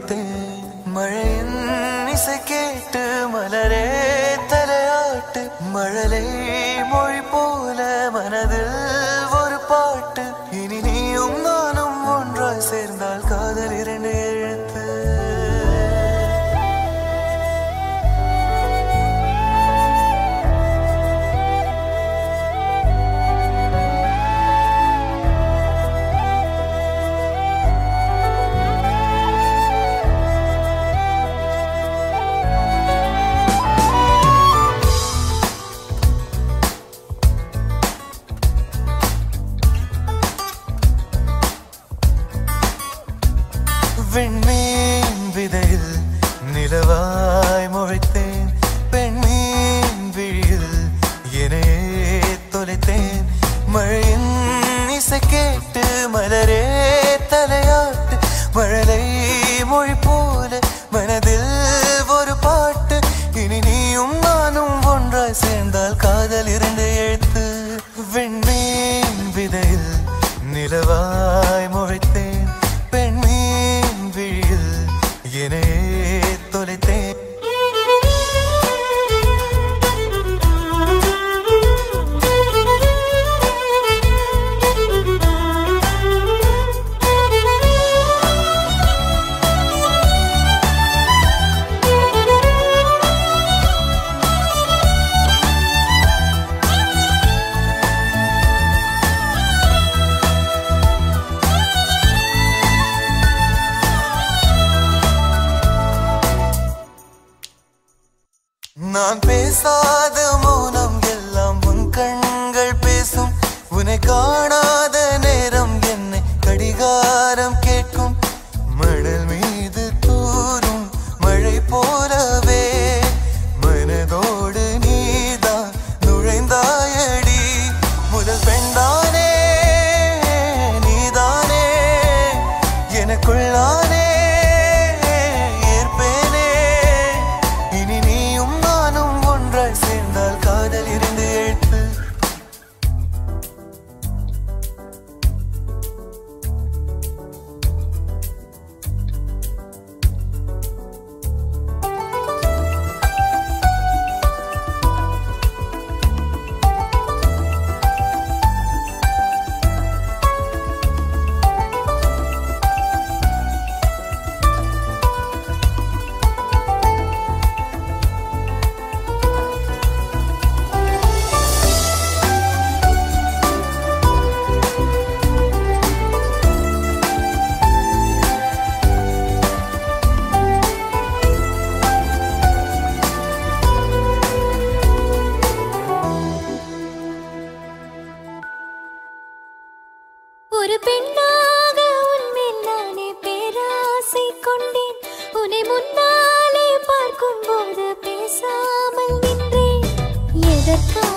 முளைத்தேன் மழையின் இசை கேட்டு மலரே தலையாட்டு மழலை மொழி போல மனதில் ஒரு பாட்டு இனி நீயும் நானும் ஒன்றாய் சேர்ந்தால் காதல் இரண்டு எழுத்து விண்மீன் விதையில் நிலவாய் முளைத்தேன் பெண்மீன் விழியில் என்னையே தொலைத்தேன் மழையின் இசை கேட்டு மலரே தலையாட்டு மழலை மொழி போல மனதில் ஒரு பாட்டு இனி நீயும் நானும் ஒன்றாய் சேர்ந்தால் காதல் இரண்டு எழுத்து விண்மீன் விதையில் நிலவாய் முளைத்தேன் பெண்மீன் விழியில் என்னையே தொலைத்தேன் நான் பேசாத மௌனம் எல்லாம் உன் கண்கள் பேசும் உன்னை காணாத நேரம் என்னை கடிகாரம் கேட்கும் மணல் மீது தூரும் மழை போலவே மனதோடு நீதான் நுழைந்தாயடி முதல் பெண்தானே நீதானே எனக்குள்ளானே ஏற்பேனே இனி நீயும் நானும் ஒன்றாய் சேர்ந்தால் காதல் இருந்து எழுத்து ஒரு பெண்ணாக உன்மேல் நானே பேராசை கொண்டேன் உன்னை முன்னாலே பார்க்கும் போது பேசாமல் நின்றேன் எதற்காக